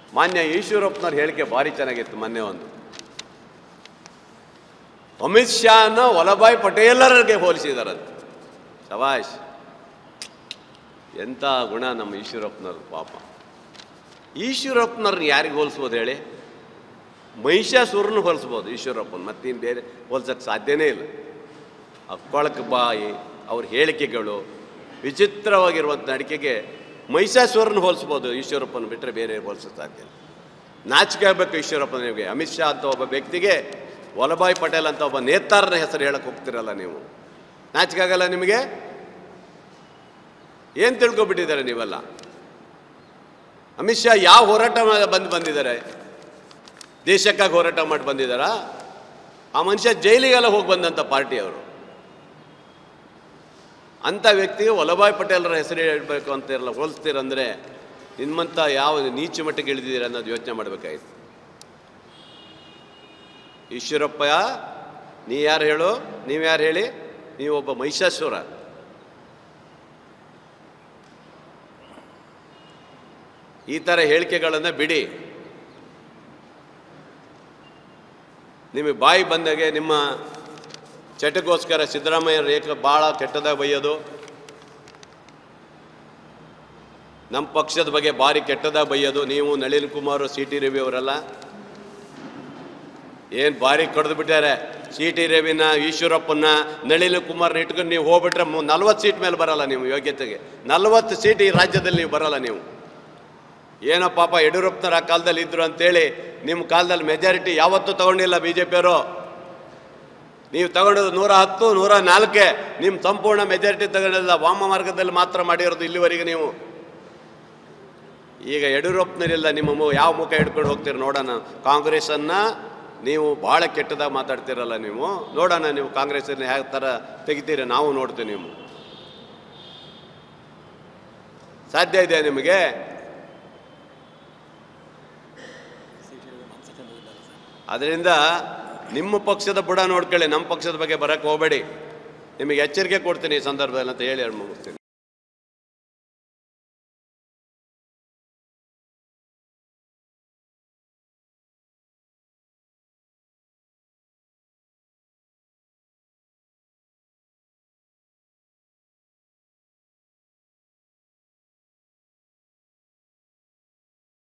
ಮಾನ್ಯ ಈಶ್ವರಪ್ಪನವ್ರ ಹೇಳಿಕೆ ಭಾರಿ ಚೆನ್ನಾಗಿತ್ತು ಮೊನ್ನೆ ಒಂದು ಅಮಿತ್ ಶಾನ ವಲ್ಲಭಾಯ್ ಪಟೇಲರಿಗೆ ಹೋಲಿಸಿದಾರಂತೆ ಶಬಾಷ್ ಎಂಥ ಗುಣ ನಮ್ಮ ಈಶ್ವರಪ್ಪನವ್ರ ಪಾಪ ಈಶ್ವರಪ್ಪನವ್ರನ್ನ ಯಾರಿಗೆ ಹೋಲಿಸ್ಬೋದು ಹೇಳಿ ಮಹಿಷಾಸುರನ ಹೋಲಿಸ್ಬೋದು ಈಶ್ವರಪ್ಪನ ಮತ್ತೇನು ಬೇರೆ ಹೋಲ್ಸಕ್ಕೆ ಸಾಧ್ಯನೇ ಇಲ್ಲ ಅಕ್ಕೊಳಕ್ಕೆ ಬಾಯಿ ಅವ್ರ ಹೇಳಿಕೆಗಳು ವಿಚಿತ್ರವಾಗಿರುವಂಥ ನಡಿಕೆಗೆ ಮಹಿಷಾಸುರನ ಹೋಲಿಸ್ಬೋದು ಈಶ್ವರಪ್ಪನ ಬಿಟ್ಟರೆ ಬೇರೆ ಹೋಲಿಸೋಕ್ಕೆ ಸಾಧ್ಯ ಇಲ್ಲ ನಾಚಿಕೆ ಆಗಬೇಕು ಈಶ್ವರಪ್ಪನ ನಿಮಗೆ ಅಮಿತ್ ಶಾ ಅಂತ ಒಬ್ಬ ವ್ಯಕ್ತಿಗೆ ವಲ್ಲಭಾಯ್ ಪಟೇಲ್ ಅಂತ ಒಬ್ಬ ನೇತಾರನ ಹೆಸರು ಹೇಳಕ್ಕೆ ಹೋಗ್ತಿರಲ್ಲ ನೀವು ನಾಚಿಕೆ ಆಗಲ್ಲ ನಿಮಗೆ ಏನು ತಿಳ್ಕೊಬಿಟ್ಟಿದ್ದಾರೆ ನೀವೆಲ್ಲ ಅಮಿತ್ ಶಾ ಯಾವ ಹೋರಾಟ ಮಾಡಿ ಬಂದು ಬಂದಿದ್ದಾರೆ ದೇಶಕ್ಕಾಗಿ ಹೋರಾಟ ಮಾಡಿ ಬಂದಿದ್ದಾರಾ ಆ ಮನುಷ್ಯ ಜೈಲಿಗೆಲ್ಲ ಹೋಗಿ ಬಂದಂಥ ಪಾರ್ಟಿ ಅವರು ಅಂಥ ವ್ಯಕ್ತಿಗೆ ವಲ್ಲಭಾಯ್ ಪಟೇಲರ ಹೆಸರು ಹೇಳಬೇಕು ಅಂತಿರಲ್ಲ ಹೋಲಿಸ್ತೀರಂದರೆ ನಿಮ್ಮಂಥ ಯಾವ ನೀಚ ಮಟ್ಟಿಗೆ ಇಳಿದಿದ್ದೀರ ಅನ್ನೋದು ಯೋಚನೆ ಮಾಡಬೇಕಾಗಿತ್ತು ಈಶ್ವರಪ್ಪ ನೀ ಯಾರು ಹೇಳು ನೀವು ಯಾರು ಹೇಳಿ ನೀವೊಬ್ಬ ಮಹಿಷಾಸುರ ಈ ಥರ ಹೇಳಿಕೆಗಳನ್ನು ಬಿಡಿ ನಿಮಗೆ ಬಾಯಿ ಬಂದಾಗೆ ನಿಮ್ಮ ಚಟಕ್ಕೋಸ್ಕರ ಸಿದ್ದರಾಮಯ್ಯ ರೇಖೆ ಭಾಳ ಕೆಟ್ಟದಾಗಿ ಬೈಯೋದು ನಮ್ಮ ಪಕ್ಷದ ಬಗ್ಗೆ ಭಾರಿ ಕೆಟ್ಟದಾಗಿ ಬೈಯೋದು ನೀವು ನಳಿನ್ ಕುಮಾರ್ ಸಿ ಟಿ ರವಿ ಅವರೆಲ್ಲ ಏನು ಭಾರಿ ಕಡ್ದು ಬಿಟ್ಟಾರೆ ಸಿ ಟಿ ರವಿನ ಈಶ್ವರಪ್ಪನ ನಳಿನ್ ಕುಮಾರ್ನ ಇಟ್ಕೊಂಡು ನೀವು ಹೋಗ್ಬಿಟ್ರೆ ನಲ್ವತ್ತು ಸೀಟ್ ಮೇಲೆ ಬರಲ್ಲ ನೀವು ಯೋಗ್ಯತೆಗೆ ನಲ್ವತ್ತು ಸೀಟ್ ಈ ರಾಜ್ಯದಲ್ಲಿ ನೀವು ಬರಲ್ಲ ನೀವು ಏನೋ ಪಾಪ ಯಡಿಯೂರಪ್ಪನವ್ರು ಆ ಕಾಲದಲ್ಲಿ ಇದ್ರು ಅಂತೇಳಿ ನಿಮ್ಮ ಕಾಲದಲ್ಲಿ ಮೆಜಾರಿಟಿ ಯಾವತ್ತೂ ತಗೊಂಡಿಲ್ಲ ಬಿ ಜೆ ಪಿಯವರು ನೀವು ತಗೊಂಡದ್ದು ನೂರ ಹತ್ತು ನೂರ ನಾಲ್ಕೇ ನಿಮ್ಮ ಸಂಪೂರ್ಣ ಮೆಜಾರಿಟಿ ತಗೊಂಡಿಲ್ಲ ವಾಮ ಮಾರ್ಗದಲ್ಲಿ ಮಾತ್ರ ಮಾಡಿರೋದು ಇಲ್ಲಿವರೆಗೆ ನೀವು ಈಗ ಯಡಿಯೂರಪ್ಪನರಿಲ್ಲ ನಿಮ್ಮ ಮು ಯಾವ ಮುಖ ಹಿಡ್ಕೊಂಡು ಹೋಗ್ತೀರಿ ನೋಡೋಣ ಕಾಂಗ್ರೆಸ್ಸನ್ನು ನೀವು ಭಾಳ ಕೆಟ್ಟದಾಗಿ ಮಾತಾಡ್ತೀರಲ್ಲ ನೀವು ನೋಡೋಣ ನೀವು ಕಾಂಗ್ರೆಸ್ಸನ್ನು ಯಾವ ಥರ ತೆಗಿತೀರಿ ನಾವು ನೋಡ್ತೀವಿ ನೀವು ಸಾಧ್ಯ ಇದೆ ನಿಮಗೆ ಅದರಿಂದ ನಿಮ್ಮ ಪಕ್ಷದ ಬುಡ ನೋಡ್ಕೊಳ್ಳಿ ನಮ್ಮ ಪಕ್ಷದ ಬಗ್ಗೆ ಬರಕ್ಕೆ ಹೋಗಬೇಡಿ ನಿಮಗೆ ಎಚ್ಚರಿಕೆ ಕೊಡ್ತೀನಿ ಈ ಸಂದರ್ಭದಲ್ಲಿ ಅಂತ ಹೇಳಿ ಹೇಳಿ ಮುಗಿಸ್ತೀನಿ